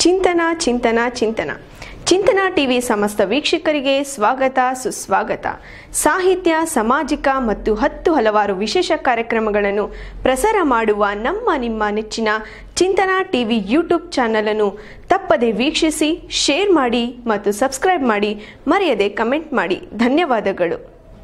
ಚಿಂತನ ಚಿಂತನ ಚಿಂತನ ಚಿಂತನ ಟಿವಿ ಸಮಸ್ತ ವೀಕ್ಷಕರಿಗೆ ಸ್ವಾಗತ ಸುಸ್ವಾಗತ ಸಾಹಿತ್ಯ ಸಾಮಾಜಿಕ ಮತ್ತು ಹತ್ತು ಹಲವಾರು ವಿಶೇಷ ಕಾರ್ಯಕ್ರಮಗಳನ್ನು ಪ್ರಸಾರ ಮಾಡುವ ನಮ್ಮ ನಿಮ್ಮ ನೆಚ್ಚಿನ ಚಿಂತನ ಟಿವಿ ಯೂಟ್ಯೂಬ್ ಚಾನಲ್ ಅನ್ನು ತಪ್ಪದೆ ವೀಕ್ಷಿಸಿ ಶೇರ್ ಮಾಡಿ ಮತ್ತು ಸಬ್ಸ್ಕ್ರೈಬ್ ಮಾಡಿ ಮರೆಯದೆ ಕಮೆಂಟ್ ಮಾಡಿ ಧನ್ಯವಾದಗಳು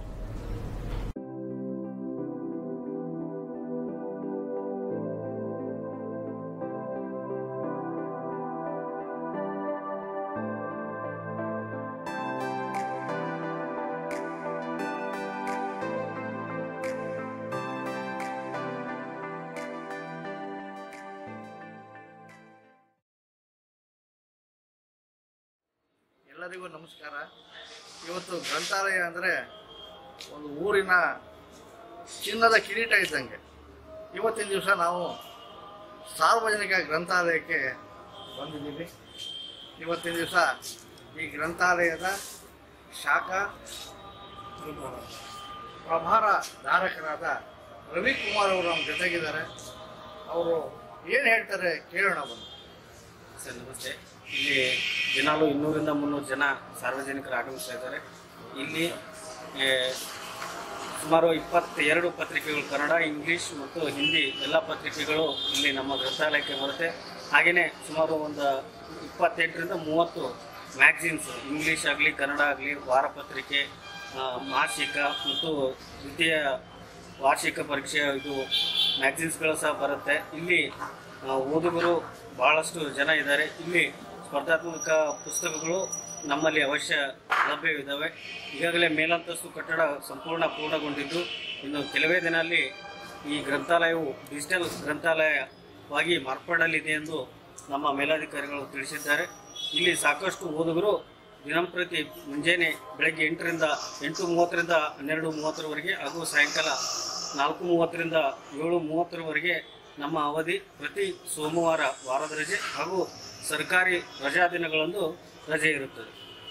ಎಲ್ಲರಿಗೂ ನಮಸ್ಕಾರ ಇವತ್ತು ಗ್ರಂಥಾಲಯ ಅಂದರೆ ಒಂದು ಊರಿನ ಚಿನ್ನದ ಕಿರೀಟ ಇದ್ದಂಗೆ ಇವತ್ತಿನ ದಿವಸ ನಾವು ಸಾರ್ವಜನಿಕ ಗ್ರಂಥಾಲಯಕ್ಕೆ ಬಂದಿದ್ದೀವಿ ಇವತ್ತಿನ ದಿವಸ ಈ ಗ್ರಂಥಾಲಯದ ಶಾಖಾ ಪ್ರಭಾರ ಧಾರಕರಾದ ರವಿಕುಮಾರ್ ಅವರು ನಮ್ಮ ಜೊತೆಗಿದ್ದಾರೆ ಅವರು ಏನು ಹೇಳ್ತಾರೆ ಕೇಳೋಣ ಬಂದು ಸರ್ ನಮಸ್ತೆ ಇಲ್ಲಿ ದಿನಾಲು ಇನ್ನೂರಿಂದ ಮುನ್ನೂರು ಜನ ಸಾರ್ವಜನಿಕರು ಆಗಮಿಸ್ತಾ ಇದ್ದಾರೆ ಇಲ್ಲಿ ಏ, ಸುಮಾರು ಇಪ್ಪತ್ತೆರಡು ಪತ್ರಿಕೆಗಳು ಕನ್ನಡ ಇಂಗ್ಲೀಷ್ ಮತ್ತು ಹಿಂದಿ ಎಲ್ಲ ಪತ್ರಿಕೆಗಳು ಇಲ್ಲಿ ನಮ್ಮ ಗ್ರಂಥಾಲಯಕ್ಕೆ ಬರುತ್ತೆ ಹಾಗೆಯೇ ಸುಮಾರು ಒಂದು ಇಪ್ಪತ್ತೆಂಟರಿಂದ ಮೂವತ್ತು ಮ್ಯಾಗ್ಝಿನ್ಸ್ ಇಂಗ್ಲೀಷ್ ಆಗಲಿ ಕನ್ನಡ ಆಗಲಿ ವಾರಪತ್ರಿಕೆ ಆ, ಮಾಸಿಕ ಮತ್ತು ದ್ವಿತೀಯ ವಾರ್ಷಿಕ ಪರೀಕ್ಷೆ ಇದು ಮ್ಯಾಗ್ಝಿನ್ಸ್ಗಳು ಸಹ ಬರುತ್ತೆ ಇಲ್ಲಿ ಆ, ಓದುಗರು ಬಹಳಷ್ಟು ಜನ ಇದ್ದಾರೆ ಇಲ್ಲಿ ಸ್ಪರ್ಧಾತ್ಮಕ ಪುಸ್ತಕಗಳು ನಮ್ಮಲ್ಲಿ ಅವಶ್ಯ ಲಭ್ಯವಿದ್ದಾವೆ ಈಗಾಗಲೇ ಮೇಲಂತಸ್ತು ಕಟ್ಟಡ ಸಂಪೂರ್ಣ ಪೂರ್ಣಗೊಂಡಿದ್ದು ಇನ್ನು ಕೆಲವೇ ದಿನದಲ್ಲಿ ಈ ಗ್ರಂಥಾಲಯವು ಡಿಜಿಟಲ್ ಗ್ರಂಥಾಲಯವಾಗಿ ಮಾರ್ಪಡಲಿದೆ ಎಂದು ನಮ್ಮ ಮೇಲಾಧಿಕಾರಿಗಳು ತಿಳಿಸಿದ್ದಾರೆ ಇಲ್ಲಿ ಸಾಕಷ್ಟು ಓದುಗರು ದಿನಂಪ್ರತಿ ಮುಂಜಾನೆ ಬೆಳಗ್ಗೆ ಎಂಟರಿಂದ ಎಂಟು ಮೂವತ್ತರಿಂದ ಹನ್ನೆರಡು ಮೂವತ್ತರವರೆಗೆ ಹಾಗೂ ಸಾಯಂಕಾಲ ನಾಲ್ಕು ಮೂವತ್ತರಿಂದ ಏಳು ಮೂವತ್ತರವರೆಗೆ ನಮ್ಮ ಅವಧಿ ಪ್ರತಿ ಸೋಮವಾರ ವಾರದ ರಜೆ ಹಾಗೂ ಸರ್ಕಾರಿ ರಜಾ ದಿನಗಳಂದು ರಜೆ ಇರುತ್ತದೆ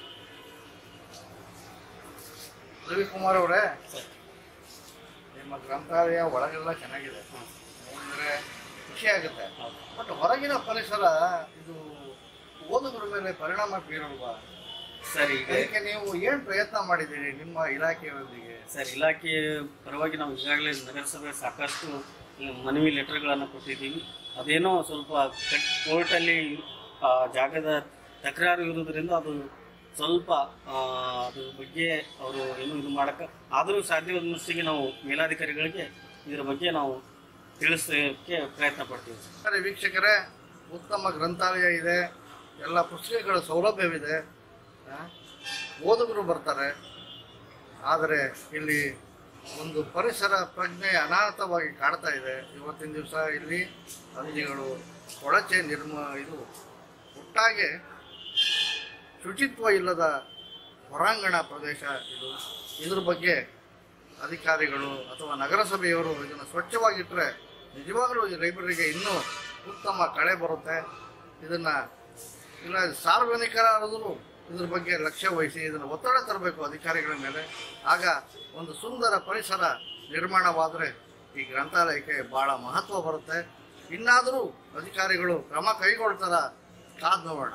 ರವಿಕುಮಾರ್ ಅವರೇ ನಿಮ್ಮ ಗ್ರಂಥಾಲಯ ಒಳಗೆಲ್ಲ ಚೆನ್ನಾಗಿದೆ ಅಂದರೆ ಖುಷಿ ಆಗುತ್ತೆ ಬಟ್ ಹೊರಗಿನ ಪರಿಸರ ಇದು ಓದುಗರ ಮೇಲೆ ಪರಿಣಾಮ ಬೀರಲ್ವಾ ಸರ್ ಈಗ ಅದಕ್ಕೆ ನೀವು ಏನು ಪ್ರಯತ್ನ ಮಾಡಿದ್ದೀರಿ ನಿಮ್ಮ ಇಲಾಖೆಯೊಂದಿಗೆ ಸರ್ ಇಲಾಖೆ ಪರವಾಗಿ ನಾವು ಈಗಾಗಲೇ ನಗರಸಭೆ ಸಾಕಷ್ಟು ಮನವಿ ಲೆಟರ್ಗಳನ್ನು ಕೊಟ್ಟಿದ್ದೀವಿ ಅದೇನೋ ಸ್ವಲ್ಪ ಕಟ್ ಕೋರ್ಟಲ್ಲಿ ಆ, ಜಾಗದ ತಕರಾರು ಇರೋದ್ರಿಂದ ಅದು ಸ್ವಲ್ಪ ಆ, ಅದ್ರ ಬಗ್ಗೆ ಅವರು ಏನು ಇದು ಮಾಡೋಕ್ಕೆ ಆದರೂ ಸಾಧ್ಯವಾದಷ್ಟಿಗೆ ನಾವು ಮೇಲಾಧಿಕಾರಿಗಳಿಗೆ ಇದರ ಬಗ್ಗೆ ನಾವು ತಿಳಿಸೋಕ್ಕೆ ಪ್ರಯತ್ನ ಪಡ್ತೀವಿ ಸರ್ ಸರಿ ವೀಕ್ಷಕರೇ ಉತ್ತಮ ಗ್ರಂಥಾಲಯ ಇದೆ ಎಲ್ಲ ಪುಸ್ತಕಗಳ ಸೌಲಭ್ಯವಿದೆ ಆ, ಓದುಗರು ಬರ್ತಾರೆ ಆದರೆ ಇಲ್ಲಿ ಒಂದು ಪರಿಸರ ಪ್ರಜ್ಞೆ ಅನಾಹುತವಾಗಿ ಕಾಡ್ತಾ ಇದೆ ಇವತ್ತಿನ ದಿವಸ ಇಲ್ಲಿ ಹಂದಿಗಳು ಕೊಳಚೆ ನಿರ್ಮ ಇದು ಒಟ್ಟಾಗೆ ಶುಚಿತ್ವ ಇಲ್ಲದ ಹೊರಾಂಗಣ ಪ್ರದೇಶ ಇದು ಇದ್ರ ಬಗ್ಗೆ ಅಧಿಕಾರಿಗಳು ಅಥವಾ ನಗರಸಭೆಯವರು ಇದನ್ನು ಸ್ವಚ್ಛವಾಗಿಟ್ಟರೆ ನಿಜವಾಗಲೂ ಈ ಲೈಬ್ರರಿಗೆ ಇನ್ನೂ ಉತ್ತಮ ಕಳೆ ಬರುತ್ತೆ ಇದನ್ನು ಇಲ್ಲ ಸಾರ್ವಜನಿಕರಾದರೂ ಇದ್ರ ಬಗ್ಗೆ ಲಕ್ಷ್ಯ ವಹಿಸಿ ಇದನ್ನು ಒತ್ತಡ ತರಬೇಕು ಅಧಿಕಾರಿಗಳ ಮೇಲೆ ಆಗ ಒಂದು ಸುಂದರ ಪರಿಸರ ನಿರ್ಮಾಣವಾದರೆ ಈ ಗ್ರಂಥಾಲಯಕ್ಕೆ ಭಾಳ ಮಹತ್ವ ಬರುತ್ತೆ ಇನ್ನಾದರೂ ಅಧಿಕಾರಿಗಳು ಕ್ರಮ ಕೈಗೊಳ್ತಾರ ಕಾದ್ ನೋಡೋಣ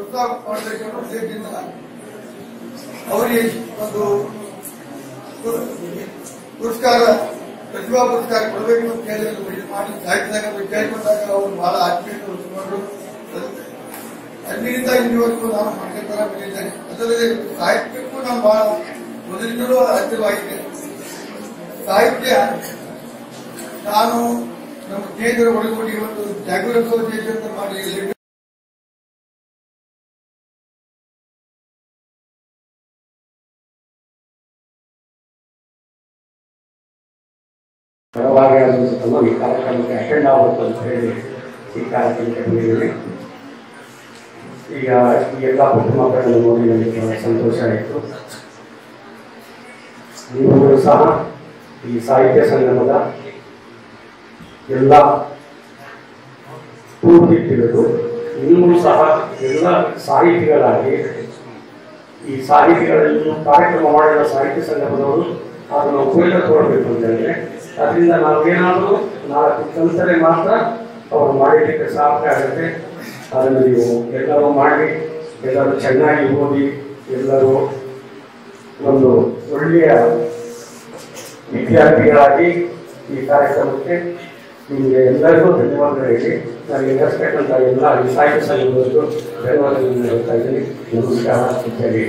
ಪ್ರೋತ್ಸಾಹ ಮಾಡಬೇಕೆಂಬ ಉದ್ದೇಶದಿಂದ ಅವರಿಗೆ ಒಂದು ಪುರ- ಪುರಸ್ಕಾರ ಪ್ರತಿಭಾ ಪುರಸ್ಕಾರ ಕೊಡಬೇಕು ಅಂತ ಹೇಳಿ ಒಂದು ಇದು ಮಾಡಿ ಸಾಹಿತ್ಯದಾಗ ಕೇಳ್ಕೊಂಡಾಗ ಅವರು ಬಹಳ ಆತ್ಮೀಯತೆ ಉಳಿಸಿಕೊಂಡು ಅಲ್ಲಿಂದ ಇಲ್ಲಿವರೆಗೂ ನಾನು ಮಾಡ್ಕೊಂತಾನೆ ಬಂದಿದ್ದೇನೆ ಅದಲ್ಲದೆ ಸಾಹಿತ್ಯಕ್ಕೂ ನಾನು ಬಹಳ ಮೊದಲಿಂದಲೂ ಹತ್ತಿರವಾಗಿದೆ ಸಾಹಿತ್ಯ ನಾನು ನಮ್ಮ ಸ್ನೇಹಿತರ ಒಳಗೂಡಿ ಇವತ್ತು ಜಾಗೃತ ದೇಶ ಅಂತ ಮಾಡಿ ಪರವಾಗಿ ಆದಂತಹ ಈ ಕಾರ್ಯಕ್ರಮಕ್ಕೆ ಅಟೆಂಡ್ ಆಗಬೇಕು ಅಂತ ಹೇಳಿ ಈ ಕಾರ್ಯಕ್ರಮಕ್ಕೆ ಬಂದಿದ್ದೀನಿ ಈಗ ಈ ಎಲ್ಲ ಪುಟ್ಟ ಮಕ್ಕಳನ್ನು ನೋಡಿ ನನಗೆ ಬಹಳ ಸಂತೋಷ ಆಯಿತು ನೀವುಗಳು ಸಹ ಈ ಸಾಹಿತ್ಯ ಸಂಗಮದ ಎಲ್ಲ ಪೂರ್ತಿ ತಿಳಿದು ಇನ್ನೂ ಸಹ ಎಲ್ಲ ಸಾಹಿತಿಗಳಾಗಿ ಈ ಸಾಹಿತಿಗಳಲ್ಲಿ ಕಾರ್ಯಕ್ರಮ ಮಾಡಿದ ಸಾಹಿತ್ಯ ಸಂಗಮದವರು ಅದನ್ನು ಉಪಯೋಗ ತಗೊಳ್ಬೇಕು ಅಂತ ಹೇಳಿದ್ರೆ ಅದರಿಂದ ನಾವೇನಾದರೂ ನಾಲ್ಕು ಕಲಿತರೆ ಮಾತ್ರ ಅವರು ಮಾಡಲಿಕ್ಕೆ ಸಾಧ್ಯ ಆಗುತ್ತೆ ಅದನ್ನು ನೀವು ಎಲ್ಲರೂ ಮಾಡಿ ಎಲ್ಲರೂ ಚೆನ್ನಾಗಿ ಓದಿ ಎಲ್ಲರೂ ಒಂದು ಒಳ್ಳೆಯ ವಿದ್ಯಾರ್ಥಿಗಳಾಗಿ ಈ ಕಾರ್ಯಕ್ರಮಕ್ಕೆ ನಿಮಗೆ ಎಲ್ಲರಿಗೂ ಧನ್ಯವಾದಗಳು ಹೇಳಿ ನನಗೆ ನಡೆಸ್ತಕ್ಕಂಥ ಎಲ್ಲ ಈ ಸಾಹಿತ್ಯ ಸಂಘದವರಿಗೂ ಧನ್ಯವಾದಗಳನ್ನು ಹೇಳ್ತಾ ಇದ್ದೀನಿ ನಮಸ್ಕಾರ ಅಂತ ಹೇಳಿ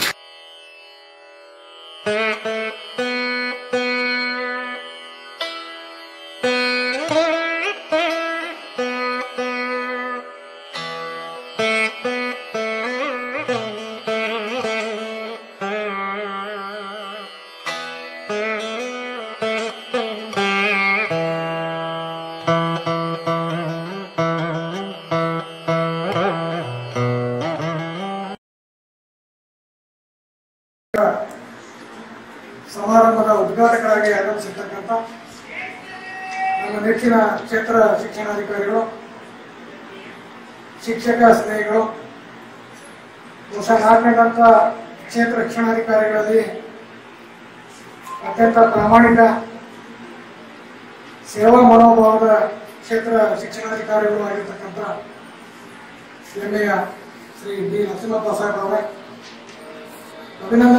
ಸಮಾರಂಭದ ಉದ್ಘಾಟಕರಾಗಿ ಆಗಮಿಸಿರ್ತಕ್ಕಂಥ ನಮ್ಮ ನೆಚ್ಚಿನ ಕ್ಷೇತ್ರ ಶಿಕ್ಷಣಾಧಿಕಾರಿಗಳು ಶಿಕ್ಷಕ ಸ್ನೇಹಿಗಳು ಹೊಸ ನಾಲ್ಕನೇದಂತ ಕ್ಷೇತ್ರ ಶಿಕ್ಷಣಾಧಿಕಾರಿಗಳಲ್ಲಿ ಅತ್ಯಂತ ಪ್ರಾಮಾಣಿಕ ಸೇವಾ ಮನೋಭಾವದ ಕ್ಷೇತ್ರ ಶಿಕ್ಷಣಾಧಿಕಾರಿಗಳು ಆಗಿರ್ತಕ್ಕಂಥ ಹೆಮ್ಮೆಯ ಶ್ರೀ ಡಿ ನರಸಿಂಹಪ್ಪ ಸಾಹೇಬ್ ಅವರೇ ಅಭಿನಂದನೆ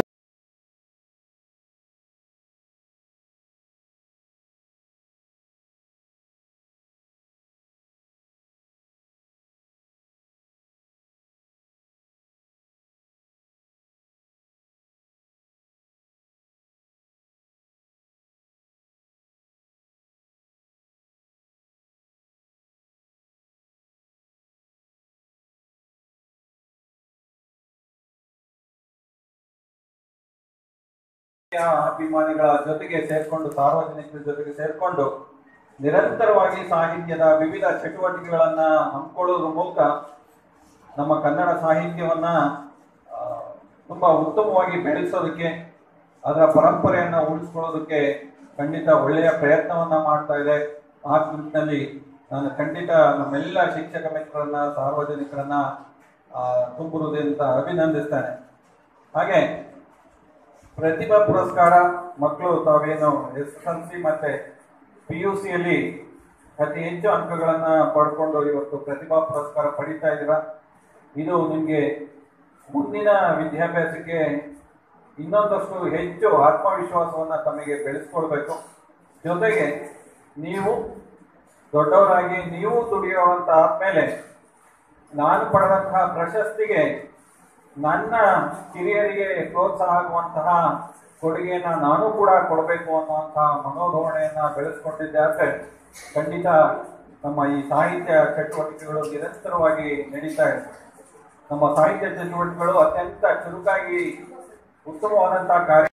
ಅಭಿಮಾನಿಗಳ ಜೊತೆಗೆ ಸೇರ್ಕೊಂಡು ಸಾರ್ವಜನಿಕರ ಜೊತೆಗೆ ಸೇರ್ಕೊಂಡು ನಿರಂತರವಾಗಿ ಸಾಹಿತ್ಯದ ವಿವಿಧ ಚಟುವಟಿಕೆಗಳನ್ನ ಹಮ್ಮಿಕೊಳ್ಳೋದ್ರ ಮೂಲಕ ನಮ್ಮ ಕನ್ನಡ ಸಾಹಿತ್ಯವನ್ನ ಆ, ತುಂಬಾ ಉತ್ತಮವಾಗಿ ಬೆಳೆಸೋದಕ್ಕೆ ಅದರ ಪರಂಪರೆಯನ್ನ ಉಳಿಸ್ಕೊಳ್ಳೋದಕ್ಕೆ ಖಂಡಿತ ಒಳ್ಳೆಯ ಪ್ರಯತ್ನವನ್ನ ಮಾಡ್ತಾ ಇದೆ ಆ ನಿಟ್ಟಿನಲ್ಲಿ ನಾನು ಖಂಡಿತ ನಮ್ಮೆಲ್ಲ ಶಿಕ್ಷಕ ಮಿತ್ರರನ್ನ ಸಾರ್ವಜನಿಕರನ್ನ ಆ, ತುಂಬು ಹೃದಯದಿಂದ ಅಭಿನಂದಿಸ್ತೇನೆ ಹಾಗೆ ಪ್ರತಿಭಾ ಪುರಸ್ಕಾರ ಮಕ್ಕಳು ತಾವೇನು ಎಸ್ ಎಲ್ ಸಿ ಮತ್ತೆ ಪಿ ಯು ಸಿಯಲ್ಲಿ ಅತಿ ಹೆಚ್ಚು ಅಂಕಗಳನ್ನ ಪಡ್ಕೊಂಡು ಇವತ್ತು ಪ್ರತಿಭಾ ಪುರಸ್ಕಾರ ಪಡಿತಾ ಇದ್ದೀರಾ ಇದು ನಿಮಗೆ ಮುಂದಿನ ವಿದ್ಯಾಭ್ಯಾಸಕ್ಕೆ ಇನ್ನೊಂದಷ್ಟು ಹೆಚ್ಚು ಆತ್ಮವಿಶ್ವಾಸವನ್ನ ತಮಗೆ ಬೆಳೆಸ್ಕೊಳ್ಬೇಕು ಜೊತೆಗೆ ನೀವು ದೊಡ್ಡವರಾಗಿ ನೀವು ದುಡಿಯುವಂತ ಆದ್ಮೇಲೆ ನಾನು ಪಡೆದಂತಹ ಪ್ರಶಸ್ತಿಗೆ ನನ್ನ ಕಿರಿಯರಿಗೆ ಪ್ರೋತ್ಸಾಹ ಆಗುವಂತಹ ಕೊಡುಗೆಯನ್ನ ನಾನು ಕೂಡ ಕೊಡಬೇಕು ಅನ್ನುವಂತಹ ಮನೋಧೋರಣೆಯನ್ನ ಬೆಳೆಸ್ಕೊಂಡಿದ್ದೆ ಆದ್ರೆ ಖಂಡಿತ ನಮ್ಮ ಈ ಸಾಹಿತ್ಯ ಚಟುವಟಿಕೆಗಳು ನಿರಂತರವಾಗಿ ನಡೀತಾ ಇದೆ ನಮ್ಮ ಸಾಹಿತ್ಯ ಚಟುವಟಿಕೆಗಳು ಅತ್ಯಂತ ಚುರುಕಾಗಿ ಉತ್ತಮವಾದಂತಹ ಕಾರ್ಯ